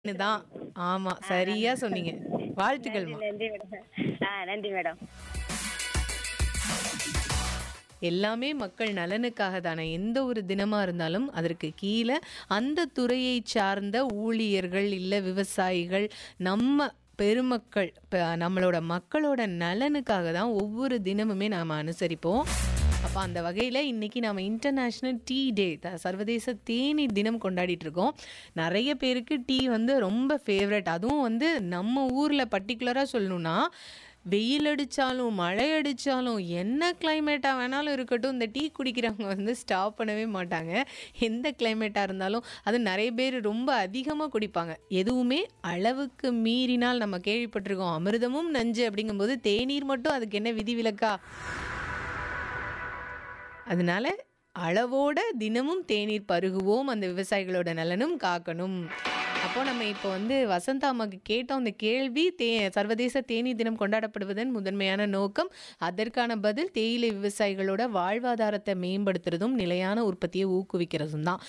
தான். ஆமா. ஆ சரியா சொன்னீங்க. நன்றி, வாழ்த்துக்கள்மா. நன்றி மேடம். ஆ நன்றி மேடம். எல்லாமே மக்கள் நலனுக்காக தானே. எந்த ஒரு தினமா இருந்தாலும் அதற்கு கீழ அந்த துறையைச் சார்ந்த ஊழியர்கள், இல்ல விவசாயிகள், நம்ம பெருமக்கள் இப்ப நம்மளோட மக்களோட நலனுக்காக தான் ஒவ்வொரு தினமுமே நாம அனுசரிப்போம். அப்ப அந்த வகையில இன்னைக்கு நாம இன்டர்நேஷனல் டீ டே த சர்வதேச தேநீர் தினம் கொண்டாடிட்டு இருக்கோம். நெறைய பேருக்கு டீ வந்து ரொம்ப ஃபேவரைட். அதுவும் வந்து நம்ம ஊர்ல பர்ட்டிகுலரா சொல்லணும்னா, வெயில் அடிச்சாலும், மழை அடிச்சாலும், என்ன கிளைமேட்டா வேணாலும் இருக்கட்டும், இந்த டீ குடிக்கிறவங்க வந்து ஸ்டாப் பண்ணவே மாட்டாங்க. எந்த கிளைமேட்டா இருந்தாலும் அதுவும் நெறைய பேர் ரொம்ப அதிகமா குடிப்பாங்க. எதுவுமே அளவுக்கு மீறினால் நம்ம கேள்விப்பட்டிருக்கோம். அமிர்தமும் நஞ்சு அப்படிங்கும்போது தேநீர் மட்டும் அதுக்கு என்ன விதிவிலக்கா? அதனால அளவோட தினமும் தேநீர் பருகுவோம். அந்த விவசாயிகளோட நலனும் காக்கணும். அப்போ நம்ம இப்போ வந்து வசந்தா அம்மாக்கு கேட்டோம் அந்த கேள்வி தே சர்வதேச தேநீர் தினம் கொண்டாடப்படுவதன் முதன்மையான நோக்கம், அதற்கான பதில் தேயிலை விவசாயிகளோட வாழ்வாதாரத்த மேம்படுத்துறதும், நிலையான உற்பத்தியை ஊக்குவிக்கிறதும் தான்.